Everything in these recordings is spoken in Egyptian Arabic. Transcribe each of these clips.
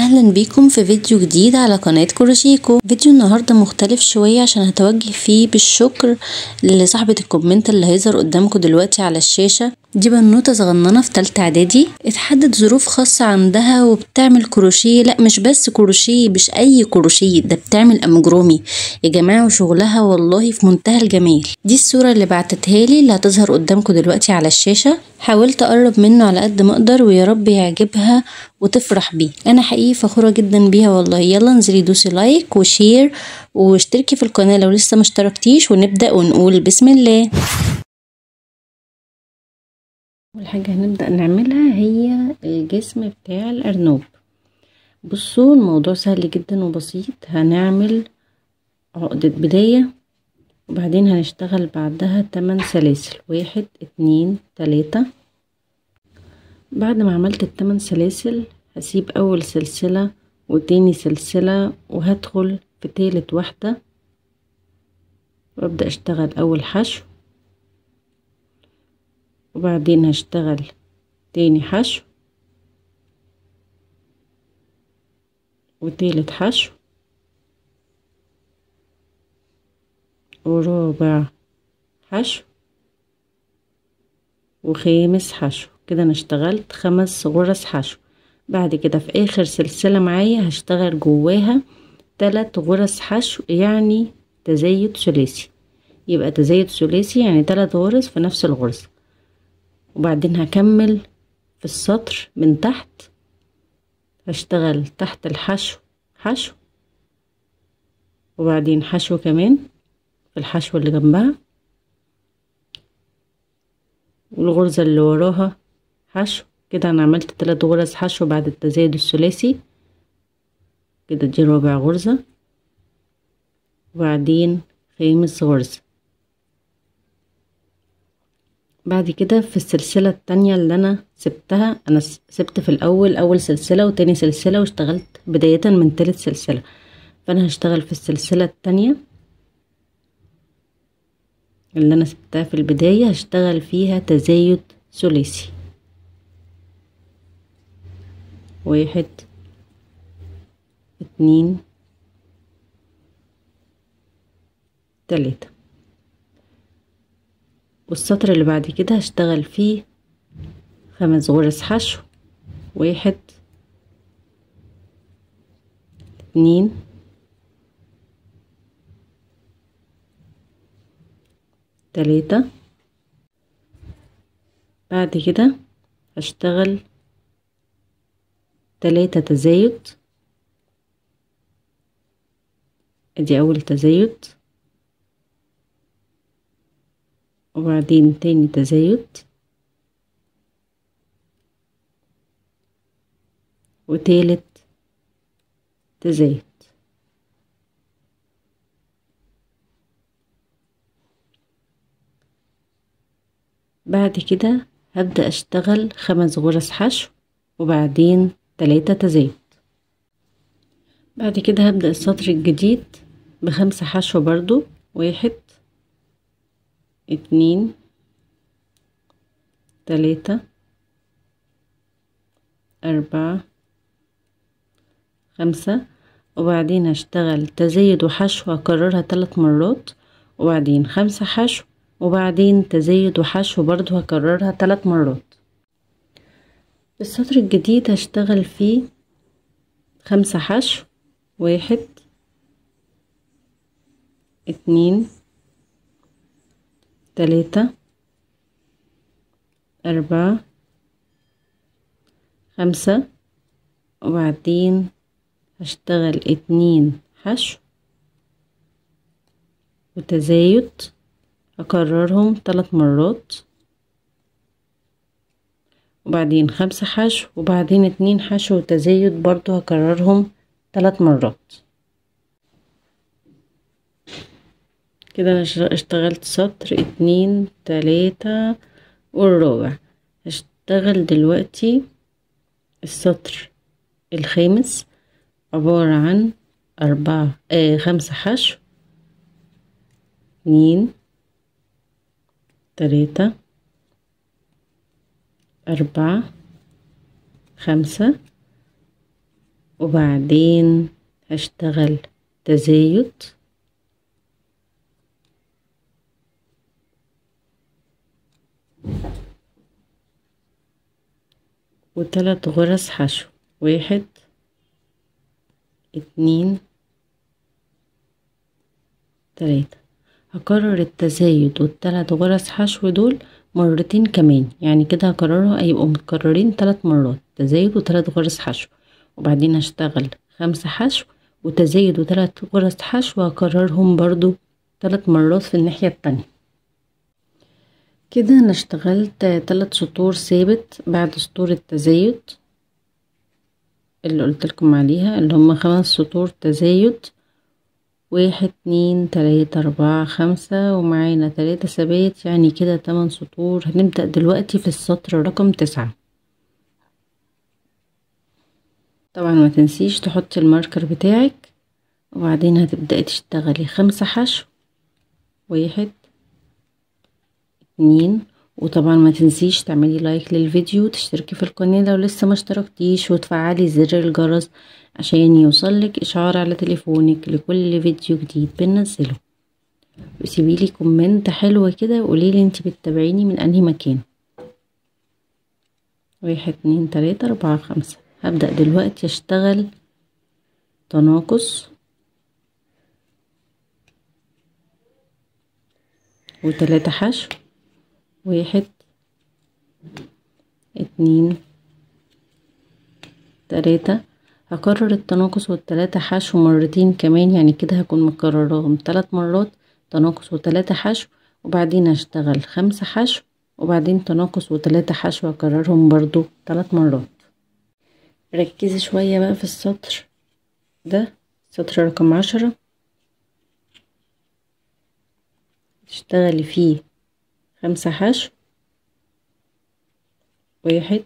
اهلا بيكم في فيديو جديد على قناة كروشيكو فيديو النهاردة مختلف شوية عشان هتوجه فيه بالشكر لصاحبة الكومنت اللي هيظهر قدامكم دلوقتي على الشاشة دي بنوتة صغننة في تالتة اعدادي اتحدد ظروف خاصة عندها وبتعمل كروشيه لا مش بس كروشيه مش اي كروشيه ده بتعمل امجرومي يا جماعة وشغلها والله في منتهى الجمال دي الصورة اللي بعتتها لي اللي هتظهر قدامكم دلوقتي على الشاشة حاولت اقرب منه على قد ما اقدر ويا رب يعجبها وتفرح بيه انا حقيقي فخورة جدا بيها والله يلا انزلي دوسي لايك وشير واشتركي في القناة لو لسه مشتركتيش ونبدأ ونقول بسم الله اول حاجة هنبدأ نعملها هي الجسم بتاع الارنوب بصوا الموضوع سهل جدا وبسيط هنعمل عقدة بداية وبعدين هنشتغل بعدها 8 سلاسل واحد اتنين تلاتة بعد ما عملت التمن سلاسل هسيب اول سلسلة وتاني سلسلة وهدخل في تالت واحدة وابدأ اشتغل اول حشو وبعدين هشتغل تاني حشو وتالت حشو ورابع حشو وخامس حشو كده انا اشتغلت خمس غرز حشو بعد كده في اخر سلسلة معايا هشتغل جواها تلات غرز حشو يعني تزايد ثلاثي يبقى تزايد ثلاثي يعني تلات غرز في نفس الغرزة وبعدين هكمل في السطر من تحت هشتغل تحت الحشو حشو وبعدين حشو كمان في الحشو اللي جنبها والغرزة اللي وراها حشو كده انا عملت تلات غرز حشو بعد التزايد الثلاثي كده دي رابع غرزة وبعدين خامس غرزة بعد كده في السلسلة التانية اللي انا سبتها انا سبت في الاول اول سلسلة وتاني سلسلة واشتغلت بداية من تالت سلسلة فانا هشتغل في السلسلة التانية اللي انا سبتها في البداية هشتغل فيها تزايد ثلاثي واحد اتنين تلاتة والسطر اللي بعد كده هشتغل فيه خمس غرز حشو واحد اتنين تلاتة بعد كده هشتغل تلاتة تزايد ادي اول تزايد وبعدين تاني تزايد وتالت تزايد بعد كده هبدأ اشتغل خمس غرز حشو وبعدين تلاتة تزايد بعد كده هبدأ السطر الجديد بخمسة حشو برضو واحد اتنين تلاتة أربعة خمسة وبعدين هشتغل تزايد وحشو هكررها تلات مرات وبعدين خمسة حشو وبعدين تزايد وحشو برضو هكررها تلات مرات السطر الجديد هشتغل فيه خمسة حشو واحد اتنين تلاتة أربعة خمسة وبعدين هشتغل اتنين حشو وتزايد أكررهم ثلاث مرات وبعدين خمسة حشو وبعدين اتنين حشو وتزايد برضو هكررهم ثلاث مرات كده انا اشتغلت سطر اتنين تلاتة والرابع هشتغل دلوقتي السطر الخامس عبارة عن أربعة آه خمسة حشو اتنين تلاتة أربعة خمسة وبعدين هشتغل تزايد وتلات غرز حشو واحد اتنين تلاتة هكرر التزايد والتلات غرز حشو دول مرتين كمان يعني كده هكررها هيبقوا متكررين تلات مرات تزايد وتلات غرز حشو وبعدين هشتغل خمسة حشو وتزايد وتلات غرز حشو هكررهم برضو تلات مرات في الناحية التانية كده انا اشتغلت تلات سطور ثابت بعد سطور التزايد اللي قلتلكم عليها اللي هما خمس سطور تزايد واحد اتنين تلاتة اربعة خمسة ومعانا تلاتة ثبات يعني كده تمن سطور هنبدأ دلوقتي في السطر رقم تسعة طبعا ما تنسيش تحطي الماركر بتاعك وبعدين هتبدأي تشتغلي خمسة حشو واحد اتنين وطبعا ما تنسيش تعملي لايك للفيديو وتشتركي في القناة لو لسه ما اشتركتيش وتفعلي زر الجرس عشان يوصلك اشعار على تليفونك لكل فيديو جديد بننزله وسيبيلي كومنت حلوة كده وقوليلي انتي بتتابعيني من انهي مكان واحد اتنين تلاتة اربعة خمسة هبدأ دلوقتي اشتغل تناقص وتلاتة حشو واحد اتنين تلاتة هكرر التناقص والتلاتة حشو مرتين كمان يعني كده هكون مكرراهم تلات مرات تناقص وتلاتة حشو وبعدين هشتغل خمسة حشو وبعدين تناقص وتلاتة حشو هكررهم برضو تلات مرات ركزي شوية بقى في السطر ده سطر رقم عشرة تشتغلي فيه خمسة حشو واحد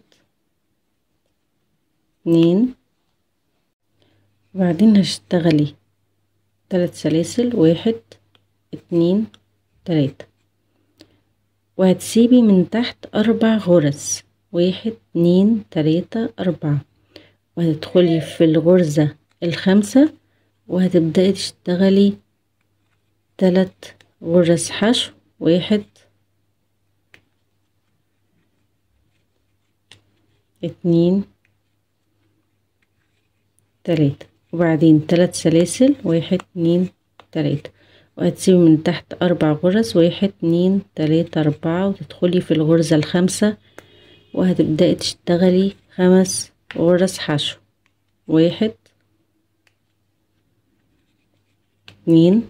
اتنين وبعدين هشتغلي تلات سلاسل واحد اتنين تلاتة وهتسيبي من تحت اربع غرز واحد اتنين تلاتة اربعة وهتدخلي في الغرزة الخامسة وهتبدأي تشتغلي تلات غرز حشو واحد اتنين تلاتة وبعدين تلات سلاسل واحد اتنين تلاتة وهتسيبي من تحت اربع غرز واحد اتنين تلاتة اربعة وتدخلي في الغرزة الخامسة وهتبدأي تشتغلي خمس غرز حشو واحد اتنين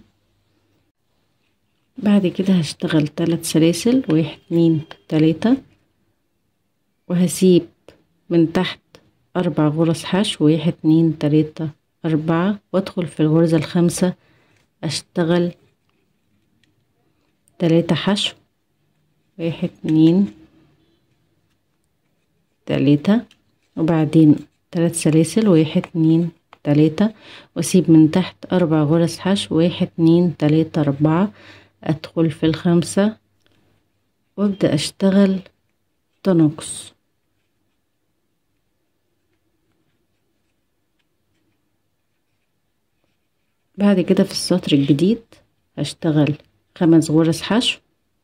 بعد كده هشتغل تلات سلاسل واحد اتنين تلاتة وهسيب من تحت اربع غرز حشو واحد اتنين تلاتة اربعة وادخل في الغرزة الخامسة اشتغل تلاتة حشو واحد اتنين تلاتة وبعدين تلات سلاسل واحد اتنين تلاتة واسيب من تحت اربع غرز حشو واحد اتنين تلاتة اربعة ادخل في الخامسة وابدأ اشتغل تناقص بعد كده في السطر الجديد هشتغل خمس غرز حشو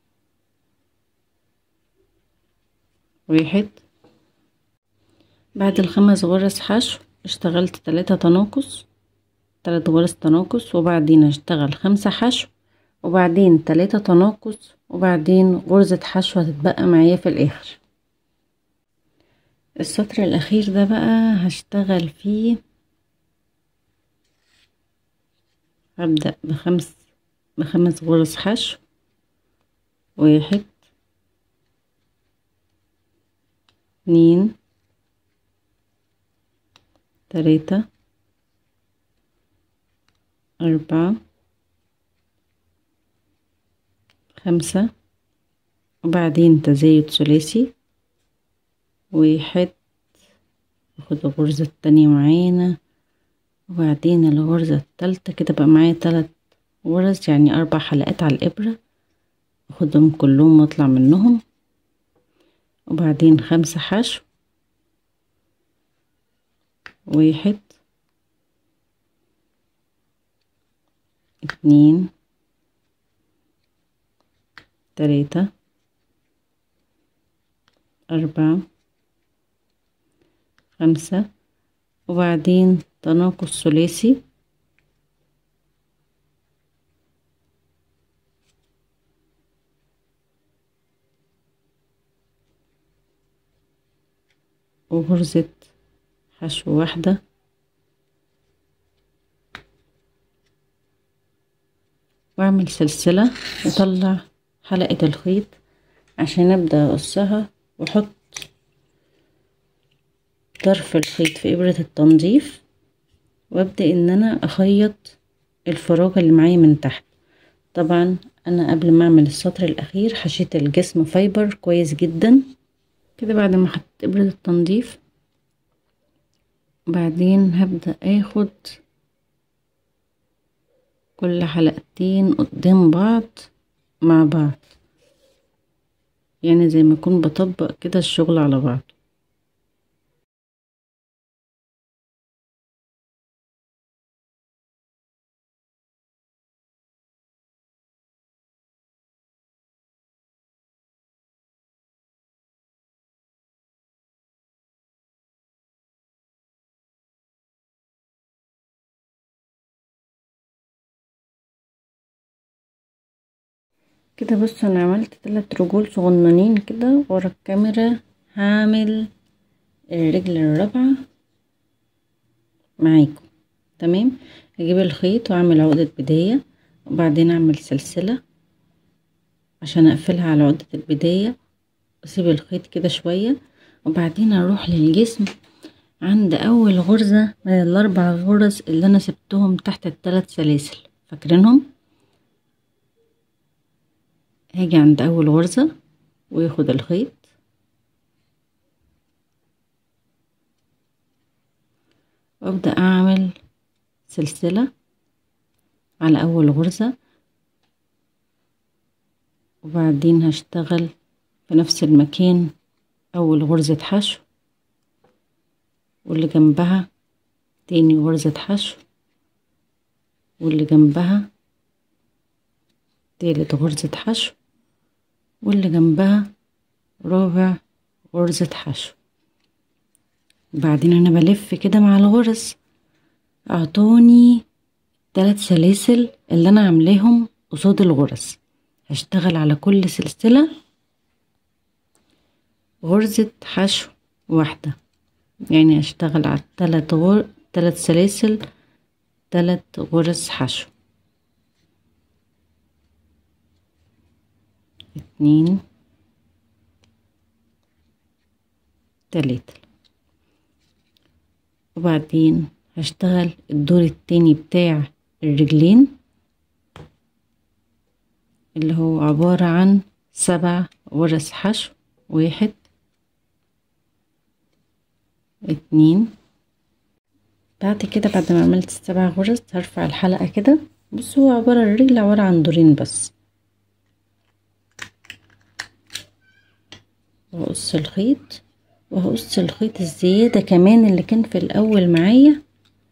واحد بعد الخمس غرز حشو اشتغلت تلاتة تناقص تلات غرز تناقص وبعدين هشتغل خمسة حشو وبعدين تلاتة تناقص وبعدين غرزة حشو هتتبقى معايا في الاخر السطر الاخير ده بقى هشتغل فيه هبدأ بخمس بخمس غرز حشو واحد اتنين تلاتة أربعة خمسة وبعدين تزايد ثلاثي واحد ناخد الغرزة التانية معانا وبعدين الغرزة التالتة كده بقى معايا تلات غرز يعني أربع حلقات على الإبرة اخدهم كلهم واطلع منهم وبعدين خمسة حشو واحد اتنين تلاتة أربعة خمسة وبعدين تناقص ثلاثي وغرزة حشو واحدة واعمل سلسلة واطلع حلقة الخيط عشان ابدأ اقصها واحط طرف الخيط في ابرة التنظيف وابدأ ان انا اخيط الفراغ اللي معايا من تحت طبعا انا قبل ما اعمل السطر الاخير حشيت الجسم فايبر كويس جدا كده بعد ما حطيت ابرة التنظيف بعدين هبدأ اخد كل حلقتين قدام بعض مع بعض يعني زي ما اكون بطبق كده الشغل على بعض كده بص انا عملت تلات رجول صغننين كده ورا الكاميرا هعمل الرجل الرابعة معاكم تمام هجيب الخيط واعمل عقدة بداية وبعدين اعمل سلسلة عشان اقفلها على عقدة البداية واسيب الخيط كده شوية وبعدين اروح للجسم عند اول غرزة من الاربع غرز اللي انا سبتهم تحت التلات سلاسل فاكرينهم هاجي عند اول غرزة وياخد الخيط وابدأ اعمل سلسلة على اول غرزة وبعدين هشتغل في نفس المكان اول غرزة حشو واللي جنبها تاني غرزة حشو واللي جنبها تالت غرزة حشو واللي جنبها رابع غرزة حشو بعدين انا بلف كده مع الغرز اعطوني تلات سلاسل اللي انا عاملاهم قصاد الغرز هشتغل على كل سلسلة غرزة حشو واحدة يعني هشتغل على تلات غر... تلات سلاسل تلات غرز حشو اتنين تلاتة وبعدين هشتغل الدور التاني بتاع الرجلين اللي هو عبارة عن سبع غرز حشو واحد اتنين بعد كده بعد ما عملت السبع غرز هرفع الحلقة كده بص هو عبارة الرجل عبارة عن دورين بس وهقص الخيط وهقص الخيط الزيادة كمان اللي كان في الأول معايا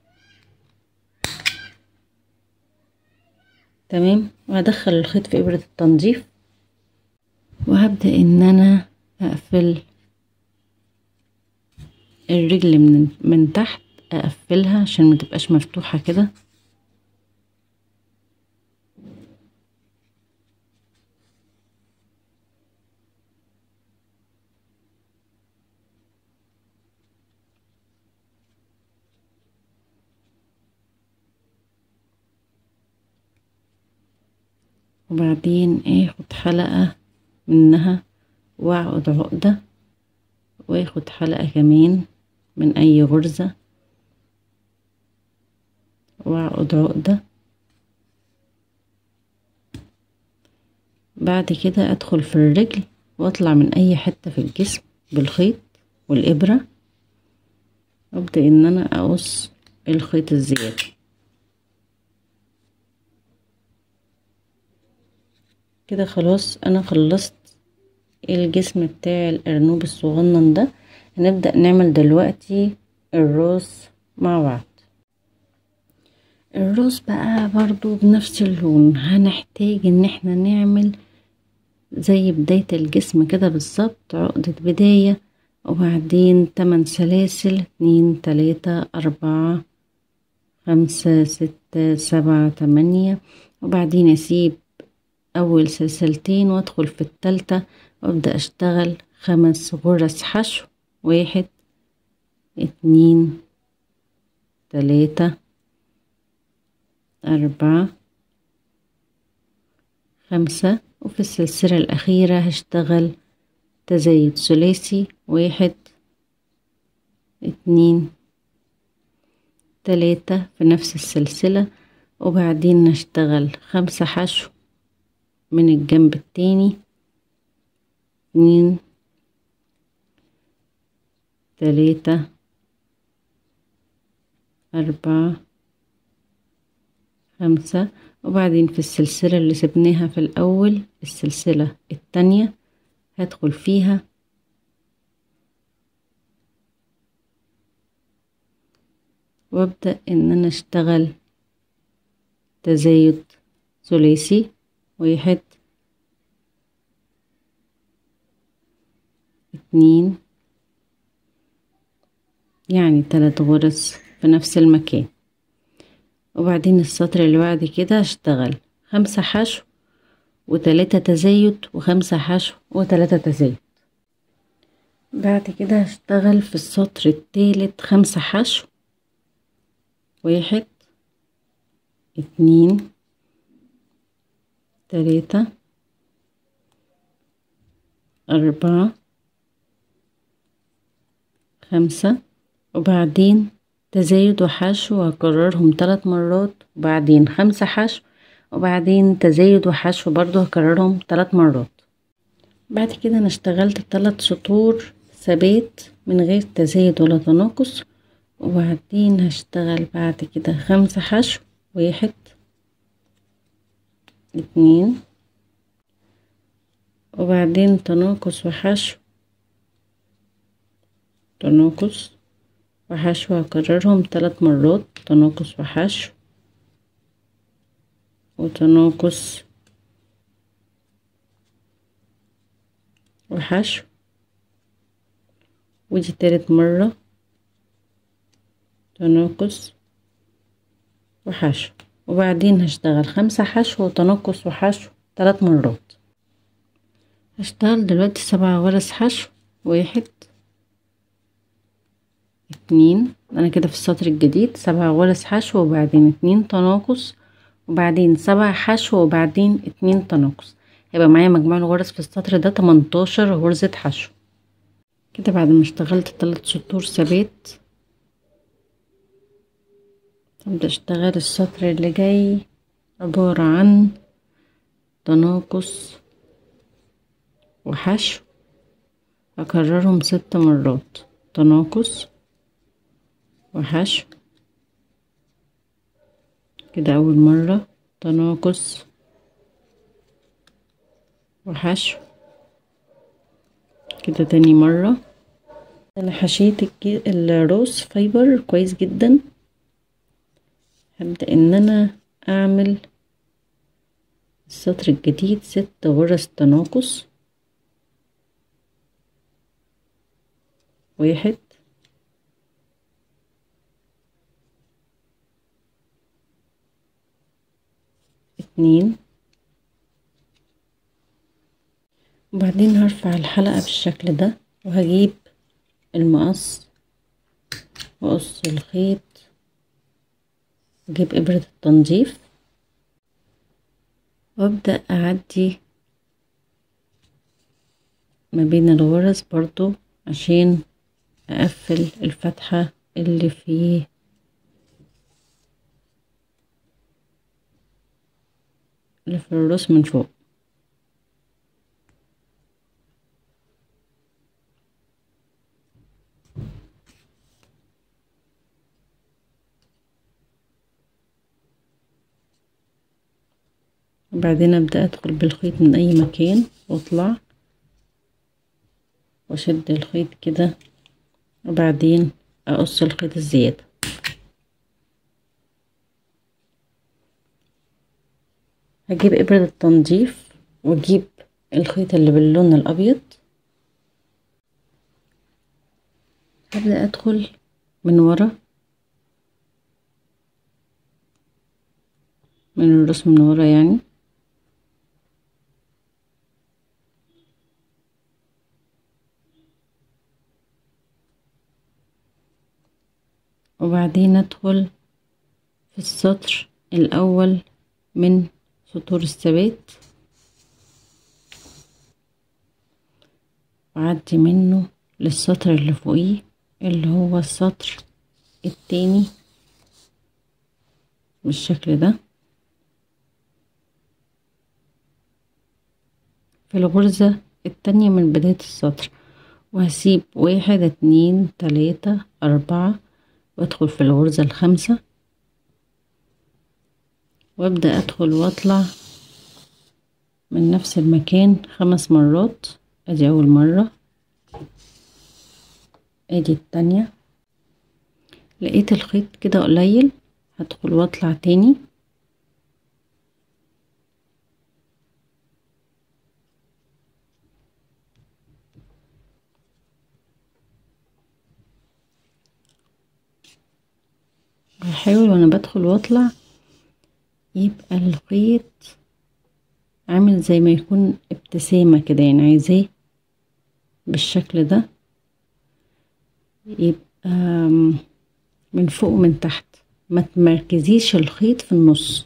تمام وهدخل الخيط في إبرة التنظيف وهبدأ إن أنا أقفل الرجل من من تحت أقفلها عشان ما تبقاش مفتوحة كده وبعدين اخد حلقة منها واعقد عقدة واخد حلقة كمان من اي غرزة واعقد عقدة بعد كده ادخل في الرجل واطلع من اي حتة في الجسم بالخيط والابرة وابدأ ان انا اقص الخيط الزيادة كده خلاص انا خلصت الجسم بتاع الارنوب الصغنن ده هنبدأ نعمل دلوقتي الراس مع بعض الراس بقى برضو بنفس اللون هنحتاج ان احنا نعمل زي بداية الجسم كده بالظبط عقدة بداية وبعدين تمن سلاسل اتنين تلاتة اربعة خمسة ستة سبعة تمانية وبعدين اسيب اول سلسلتين وادخل في التالتة وابدأ اشتغل خمس غرز حشو واحد اتنين تلاتة أربعة خمسة وفي السلسلة الأخيرة هشتغل تزايد ثلاثي واحد اتنين تلاتة في نفس السلسلة وبعدين نشتغل خمسة حشو من الجنب التاني اتنين تلاتة أربعة خمسة وبعدين في السلسلة اللي سبناها في الأول السلسلة التانية هدخل فيها وابدأ ان انا اشتغل تزايد ثلاثي واحد اتنين يعني تلات غرز في نفس المكان وبعدين السطر اللي بعد كده هشتغل خمسة حشو وتلاتة تزايد وخمسة حشو وتلاتة تزايد بعد كده هشتغل في السطر التالت خمسة حشو واحد اتنين تلاتة أربعة خمسة وبعدين تزايد وحشو وهكررهم تلات مرات وبعدين خمسة حشو وبعدين تزايد وحشو برضو هكررهم تلات مرات بعد كده انا اشتغلت تلات سطور ثبات من غير تزايد ولا تناقص وبعدين هشتغل بعد كده خمسة حشو واحد اتنين وبعدين تناقص وحشو تناقص وحشو هكررهم تلات مرات تناقص وحشو وتناقص وحشو ودي تالت مرة تناقص وحشو وبعدين هشتغل خمسة حشو وتناقص وحشو تلات مرات هشتغل دلوقتي سبع غرز حشو واحد اتنين انا كده في السطر الجديد سبع غرز حشو وبعدين اتنين تناقص وبعدين سبع حشو وبعدين اتنين تناقص هيبقى معايا مجموع الغرز في السطر ده تمنتاشر غرزة حشو كده بعد ما اشتغلت تلات سطور ثبات هبدأ اشتغل السطر اللي جاي عبارة عن تناقص وحشو هكررهم ست مرات تناقص وحشو كده أول مرة تناقص وحشو كده تاني مرة أنا حشيت الروز فايبر كويس جدا هبدأ إن أنا أعمل السطر الجديد ست غرز تناقص واحد اتنين وبعدين هرفع الحلقة بالشكل ده وهجيب المقص واقص الخيط اجيب ابرة التنظيف وابدأ اعدي ما بين الغرز برضو عشان اقفل الفتحة اللي في اللي في الراس من فوق وبعدين ابدأ ادخل بالخيط من اي مكان واطلع واشد الخيط كده وبعدين اقص الخيط الزيادة هجيب ابرة التنظيف واجيب الخيط اللي باللون الابيض هبدأ ادخل من ورا من الراس من ورا يعني وبعدين ادخل في السطر الاول من سطور الثبات وأعدي منه للسطر اللي فوقيه اللي هو السطر التاني بالشكل ده في الغرزة التانية من بداية السطر وهسيب واحد اتنين تلاتة اربعة وادخل في الغرزة الخامسة وابدأ ادخل واطلع من نفس المكان خمس مرات ادي اول مرة ادي التانية لقيت الخيط كده قليل هدخل واطلع تاني هحاول وانا بدخل واطلع يبقى الخيط عامل زي ما يكون ابتسامة كده يعني عايزاه بالشكل ده يبقى من فوق ومن تحت ما تمركزيش الخيط في النص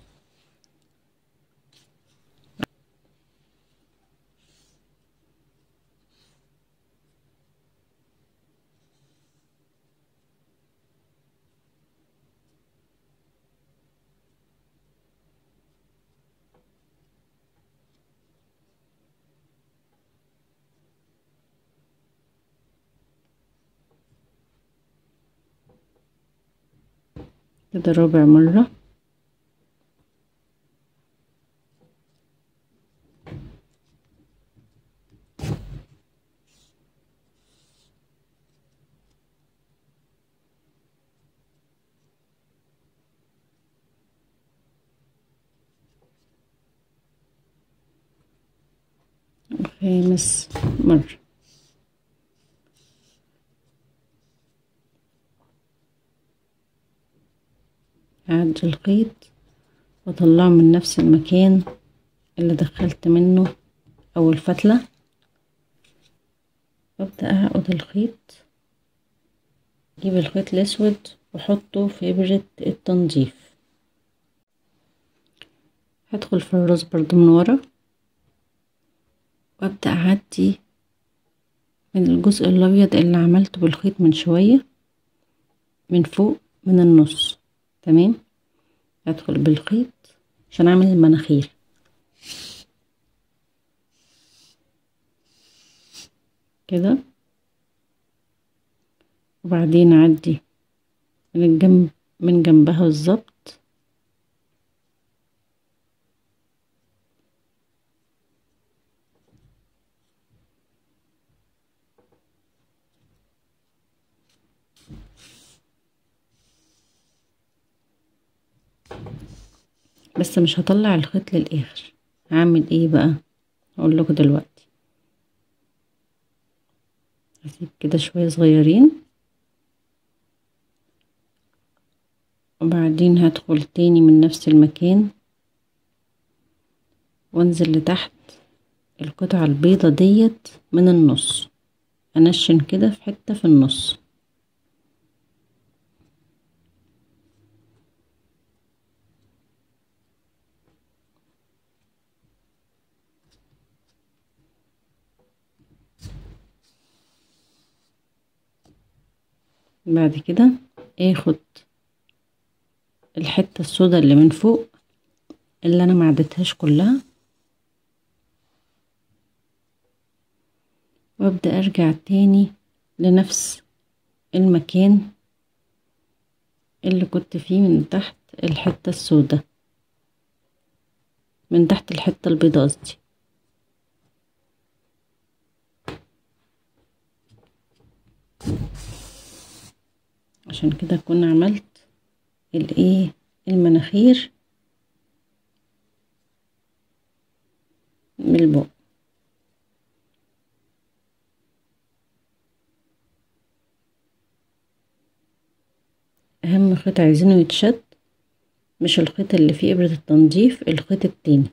كده رابع مرة خامس مرة اعد الخيط واطلعه من نفس المكان اللي دخلت منه اول فتلة وابدأ اعقد الخيط اجيب الخيط الاسود واحطه في ابرة التنظيف هدخل في الراس برضو من ورا وابدأ اعدي من الجزء الابيض اللي عملته بالخيط من شوية من فوق من النص تمام ادخل بالخيط عشان اعمل المناخير كده وبعدين اعدي من الجنب من جنبها بالظبط بس مش هطلع الخيط للاخر هعمل ايه بقى اقول لكم دلوقتي هسيب كده شويه صغيرين وبعدين هدخل تاني من نفس المكان وانزل لتحت القطعة البيضة ديت من النص انشن كده في حتة في النص بعد كده اخد الحتة السودا اللي من فوق اللي انا معدتهاش كلها وابدأ ارجع تاني لنفس المكان اللي كنت فيه من تحت الحتة السودا من تحت الحتة البيضاء قصدي عشان كده اكون عملت الايه المناخير من البق اهم خيط عايزينه يتشد مش الخيط اللي فيه ابرة التنظيف الخيط التاني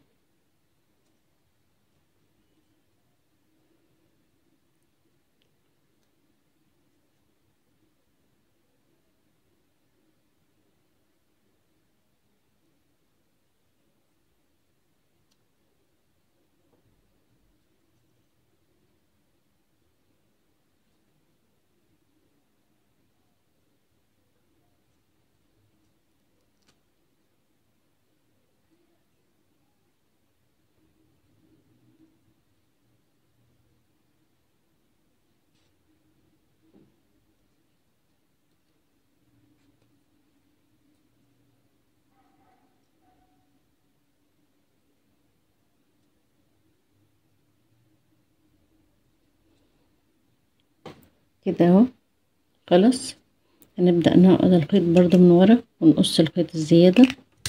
كده اهو خلاص هنبدأ نعقد الخيط برضو من ورا ونقص الخيط الزيادة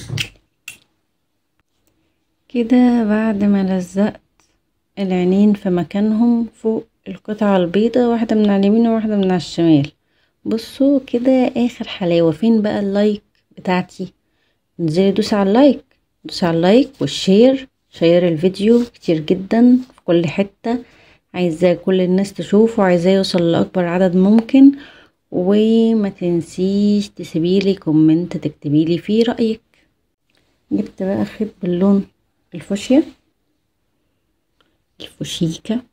كده بعد ما لزقت العينين في مكانهم فوق القطعة البيضة واحدة من على اليمين وواحدة من على الشمال بصوا كده اخر حلاوة فين بقى اللايك بتاعتي انزلي دوسي على اللايك دوسي على اللايك والشير شير الفيديو كتير جدا في كل حتة عايزاه كل الناس تشوفه عايزاه يوصل لاكبر عدد ممكن وما تنسيش تسيبيلي كومنت تكتبيلي فيه رايك جبت بقى خيط باللون الفوشيا الفوشيكا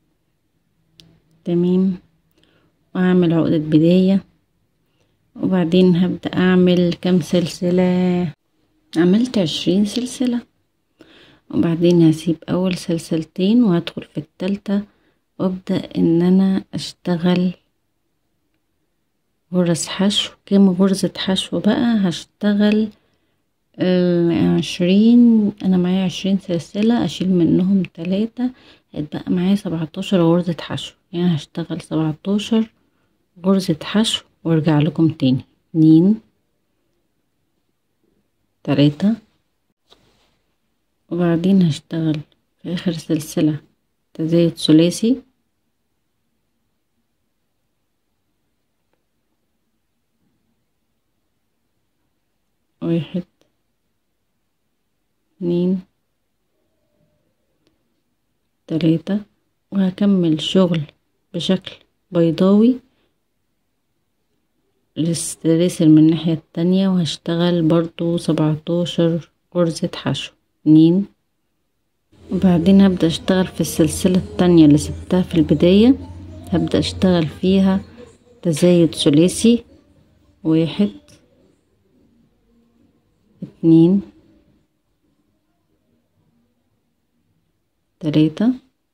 تمام واعمل عقدة بداية وبعدين هبدأ اعمل كام سلسلة عملت عشرين سلسلة وبعدين هسيب اول سلسلتين وهدخل في التالتة وابدأ ان انا اشتغل غرز حشو كام غرزة حشو بقى هشتغل آه عشرين انا معايا عشرين سلسلة اشيل منهم تلاتة هيتبقى معايا سبعتاشر غرزة حشو يعني هشتغل سبعتاشر غرزة حشو وارجع لكم تاني اتنين تلاتة وبعدين هشتغل في اخر سلسلة تزايد ثلاثي واحد اتنين تلاتة وهكمل شغل بشكل بيضاوي للسلاسل من الناحية التانية وهشتغل برضو سبعتاشر غرزة حشو اتنين وبعدين هبدأ اشتغل في السلسلة التانية اللي سبتها في البداية هبدأ اشتغل فيها تزايد ثلاثي واحد اتنين تلاتة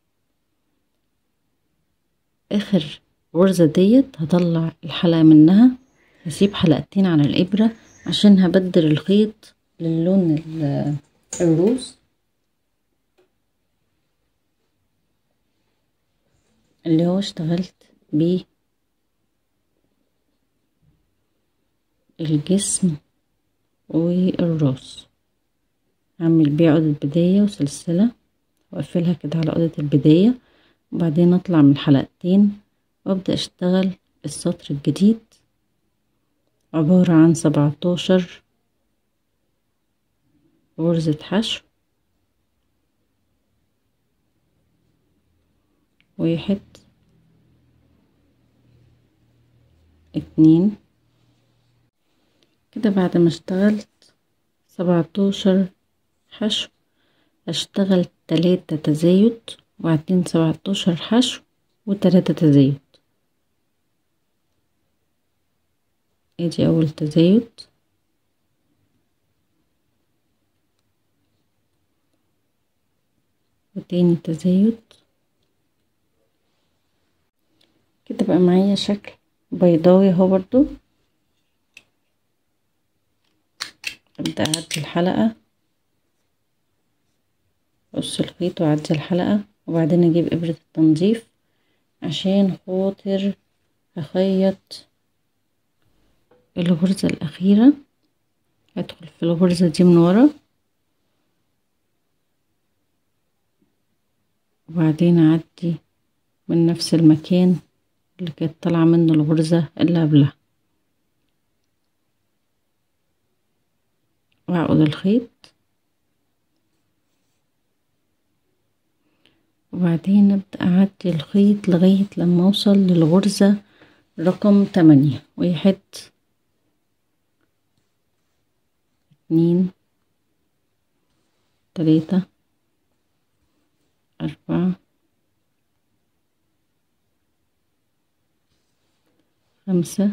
اخر غرزة ديت هطلع الحلقة منها هسيب حلقتين على الابرة عشان هبدل الخيط للون الروز اللي هو اشتغلت بيه الجسم والراس هعمل بيه عقدة بداية وسلسلة واقفلها كده على عقدة البداية وبعدين اطلع من حلقتين وابدأ اشتغل السطر الجديد عبارة عن سبعتاشر غرزة حشو واحد اتنين كده بعد ما اشتغلت سبعتاشر حشو اشتغل تلاتة تزايد وبعدين سبعتاشر حشو وتلاتة تزايد ادي اول تزايد وتاني تزايد كده بقى معايا شكل بيضاوي اهو برضو ابدأ اعدي الحلقة اقص الخيط واعدي الحلقة وبعدين اجيب ابرة التنظيف عشان خاطر اخيط الغرزة الاخيرة هدخل في الغرزة دي من ورا وبعدين اعدي من نفس المكان اللي كانت طالعة منه الغرزة اللي قبلها واعقد الخيط وبعدين ابدأ اعدي الخيط لغاية لما اوصل للغرزة رقم تمانية واحد اتنين تلاتة أربعة خمسة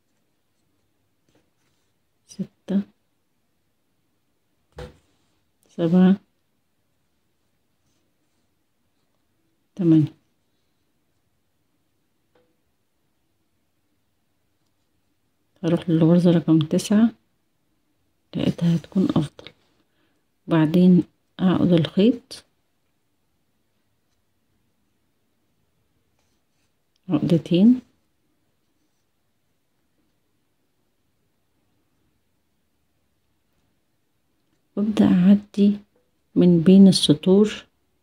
ستة سبعة تمانية هروح للغرزة رقم تسعة لقيتها هتكون أفضل وبعدين أعقد الخيط عقدتين وابدأ أعدي من بين السطور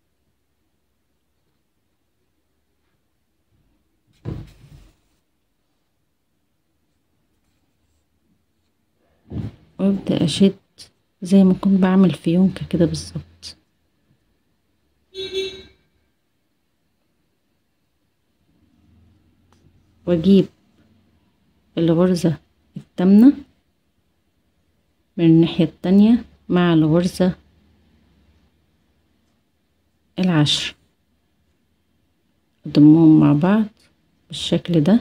وابدأ أشد زي ما كنت بعمل فيونكة كده بالظبط واجيب الغرزة التامنة من الناحية التانية مع الغرزة العشر اضمهم مع بعض بالشكل ده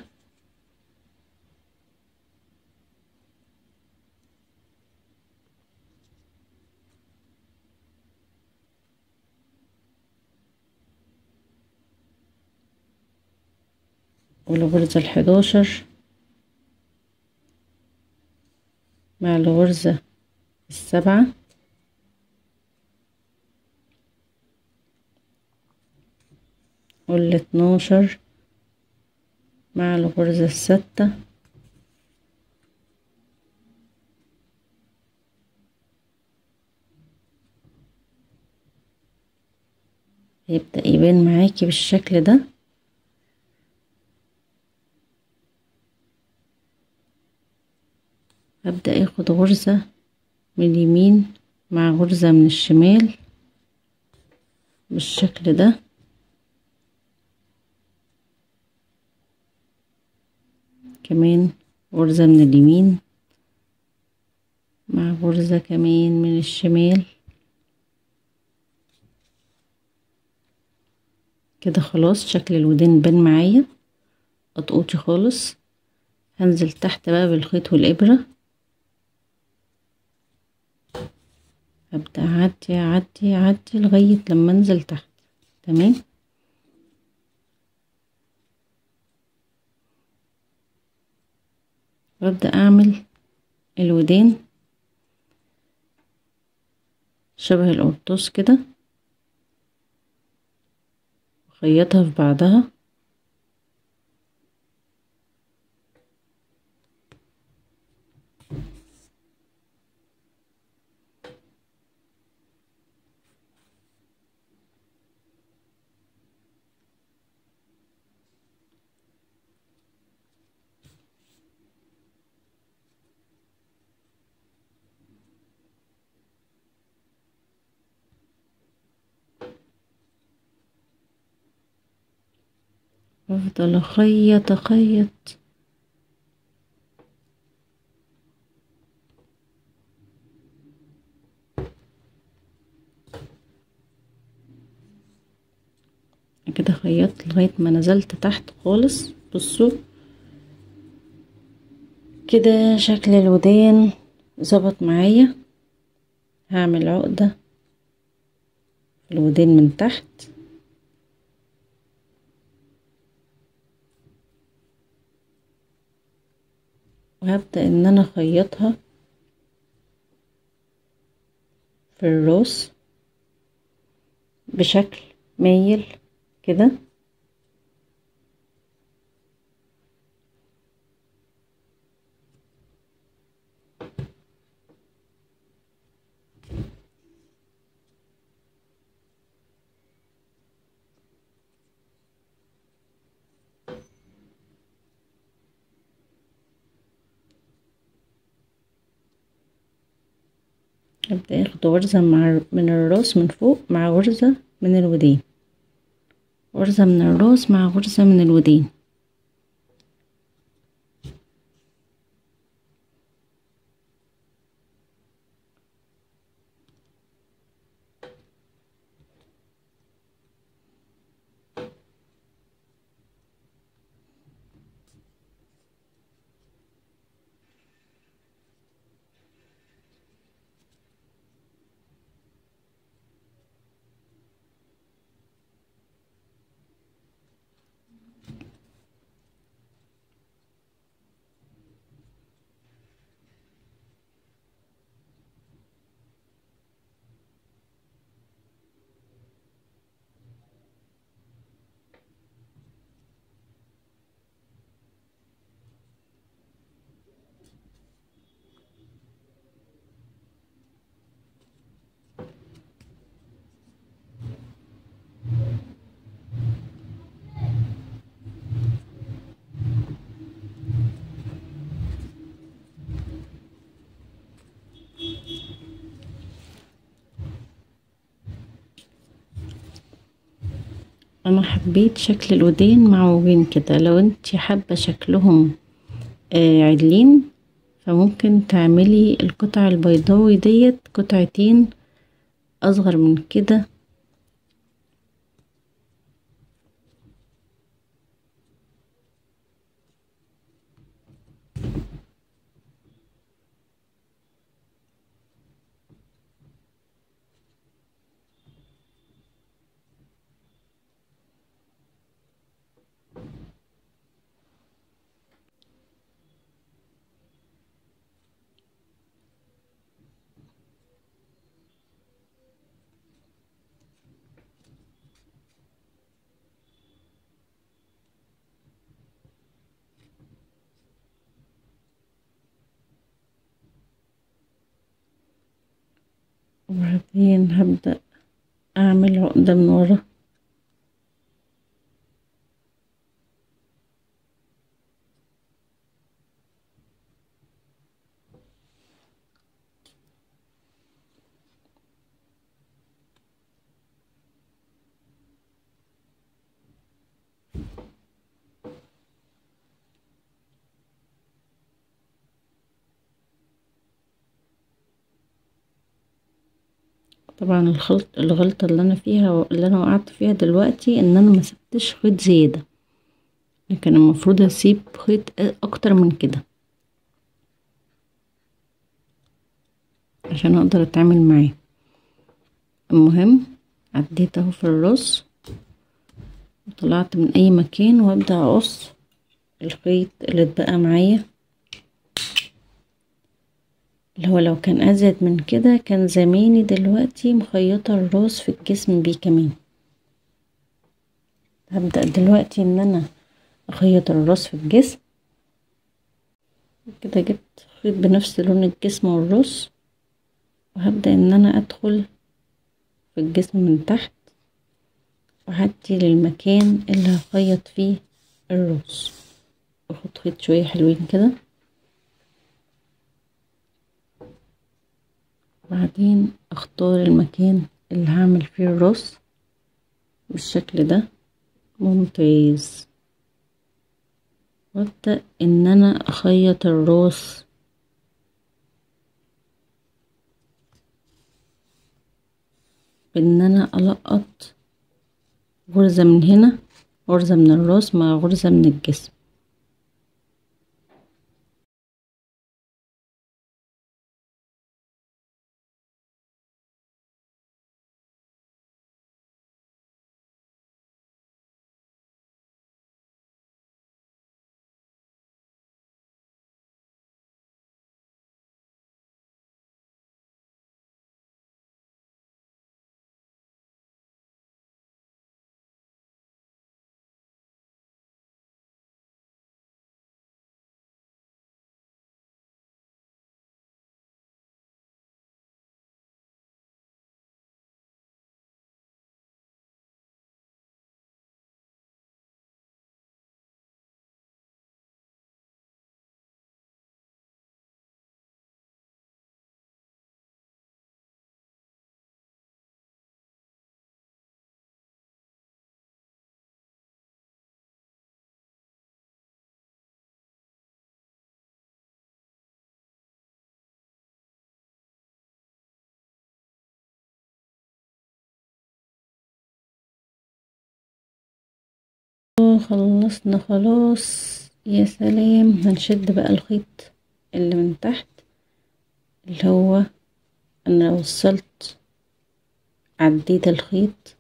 والغرزة الحداشر مع الغرزة السبعة والاتناشر مع الغرزة الستة هيبدأ يبان معاكي بالشكل ده هبدأ اخد غرزة من اليمين مع غرزة من الشمال بالشكل ده كمان غرزة من اليمين مع غرزة كمان من الشمال كده خلاص شكل الودان بان معايا قطقوطي خالص هنزل تحت بقى بالخيط والإبرة هبدأ أعدي أعدي أعدي لغاية لما أنزل تحت تمام وابدأ أعمل الودان شبه القرطاس كده وخيطها في بعضها افضل اخيط اخيط كده خيطت لغاية ما نزلت تحت خالص بصوا كده شكل الودان ظبط معايا هعمل عقدة في الودان من تحت وهبدأ ان انا اخيطها في الراس بشكل مايل كده هبدأ اخد غرزة مع من الراس من فوق مع غرزة من الودين غرزة من الراس مع غرزة من الودين انا حبيت شكل الودين معوجين كده لو انتي حابة شكلهم عدلين فممكن تعملي القطع البيضاوي ديت قطعتين اصغر من كده وبعدين هبدأ اعمل عقدة من ورا طبعا الخلط الغلطة اللي انا فيها اللي انا وقعت فيها دلوقتي ان انا مسبتش خيط زيادة لكن المفروض اسيب خيط اكتر من كده عشان اقدر اتعامل معاه المهم عديت اهو في الراس وطلعت من اي مكان وابدأ اقص الخيط اللي اتبقى معايا اللي هو لو كان ازيد من كده كان زماني دلوقتي مخيطة الراس في الجسم بيه كمان هبدأ دلوقتي ان انا اخيط الراس في الجسم كده جبت خيط بنفس لون الجسم والراس وهبدأ ان انا ادخل في الجسم من تحت وهدي للمكان اللي هخيط فيه الراس واخد خيط شوية حلوين كده بعدين اختار المكان اللي هعمل فيه الراس بالشكل ده ممتاز وابدأ ان انا اخيط الراس بان انا القط غرزة من هنا غرزة من الراس مع غرزة من الجسم خلصنا خلاص يا سلام هنشد بقى الخيط اللي من تحت اللي هو انا وصلت عديت الخيط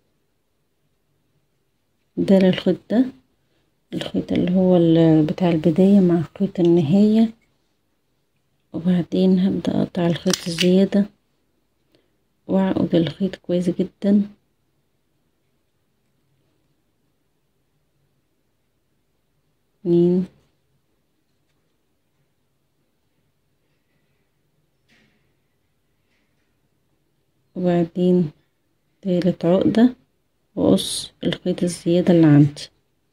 ده للخيط ده الخيط اللي هو بتاع البداية مع خيط النهاية وبعدين هبدأ اقطع الخيط الزيادة واعقد الخيط كويس جدا اتنين وبعدين تالت عقدة واقص الخيط الزيادة اللي عندي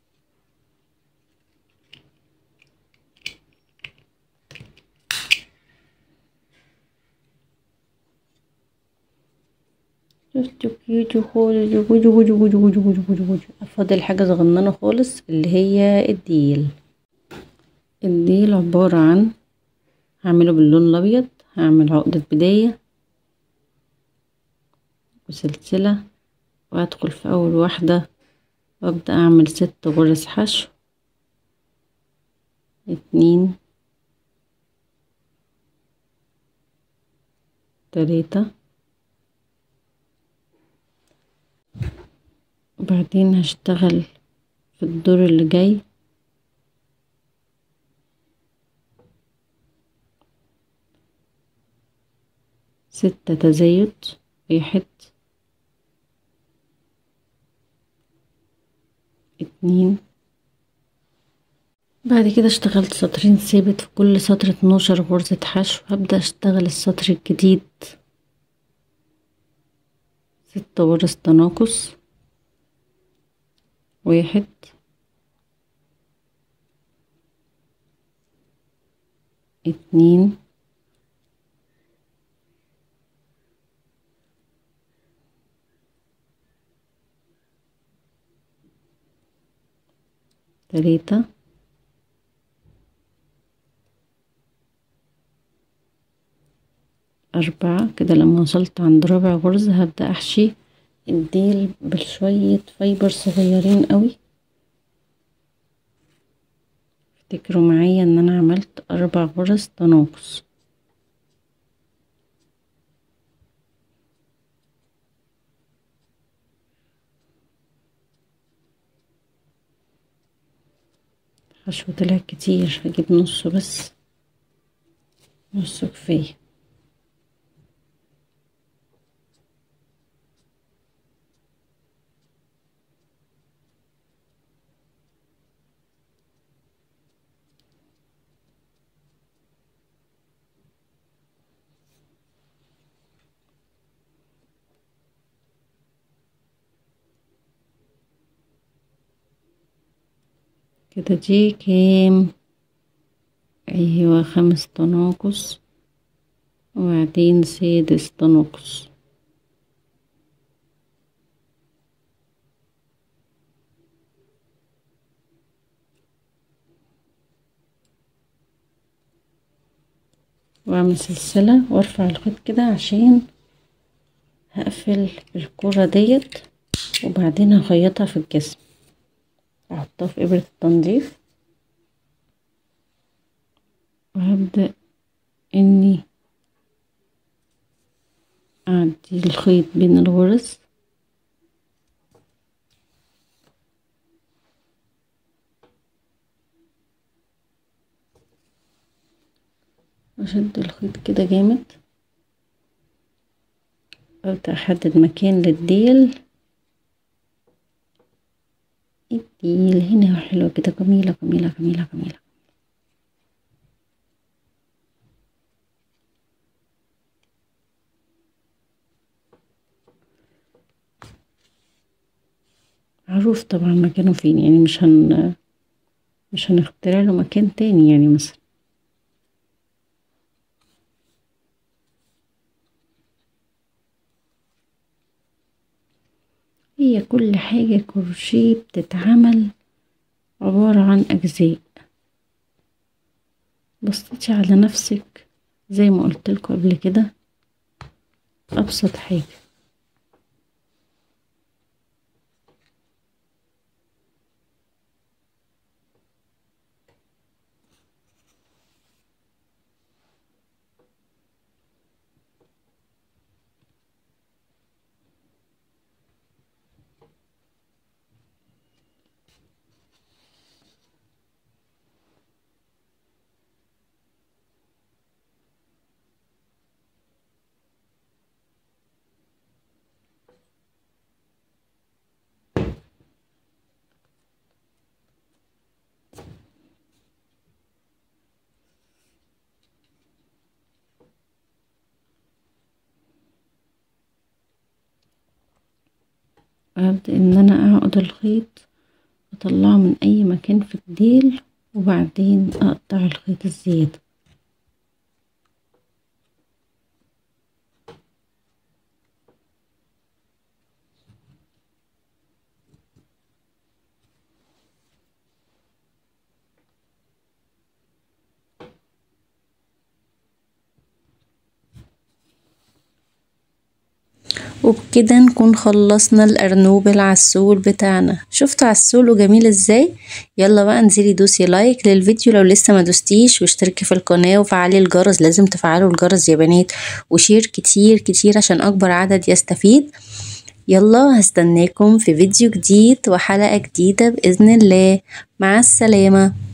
شفتوا كيوتو خالص جوجو جوجو جوجو جوجو جوجو جوجو جوجو فاضل حاجة صغننة خالص اللي هي الديل الديل عبارة عن هعمله باللون الابيض هعمل عقدة بداية وسلسلة وادخل في اول واحدة وابدأ اعمل ست غرز حشو اتنين تلاتة وبعدين هشتغل في الدور اللي جاي ستة تزايد واحد اتنين بعد كده اشتغلت سطرين ثابت في كل سطر اتناشر غرزة حشو هبدأ اشتغل السطر الجديد ست غرز تناقص واحد اتنين تلاتة أربعة كده لما وصلت عند رابع غرزة هبدأ أحشي الديل بشوية فايبر صغيرين قوي افتكروا معايا ان انا عملت اربع غرز تناقص حشو طلع كتير هجيب نصه بس نصه كفايه كده دي كام ايوه خمس تناقص وبعدين سادس تناقص واعمل سلسلة وارفع الخيط كده عشان هقفل الكرة ديت وبعدين هخيطها في الجسم احطها في ابرة التنظيف وهبدأ اني اعدي الخيط بين الغرز واشد الخيط كده جامد ابدأ احدد مكان للديل الديل هنا حلوة كده جميلة جميلة جميلة جميلة معروف طبعا مكانه فين يعني مش هن مش هنخترع له مكان تاني يعني مثلا هي كل حاجة كروشيه بتتعمل عبارة عن أجزاء بصيتي على نفسك زي ما قلتلكوا قبل كده أبسط حاجة هبدأ ان انا اعقد الخيط اطلعه من اي مكان في الديل وبعدين اقطع الخيط الزيادة وبكده نكون خلصنا الأرنوب العسول بتاعنا شفتوا عسوله جميل ازاي يلا بقى انزلي دوسي لايك للفيديو لو لسه ما دوستيش واشتركي في القناة وفعلي الجرس لازم تفعلوا الجرس يا بنات وشير كتير كتير عشان أكبر عدد يستفيد يلا هستناكم في فيديو جديد وحلقة جديدة بإذن الله مع السلامة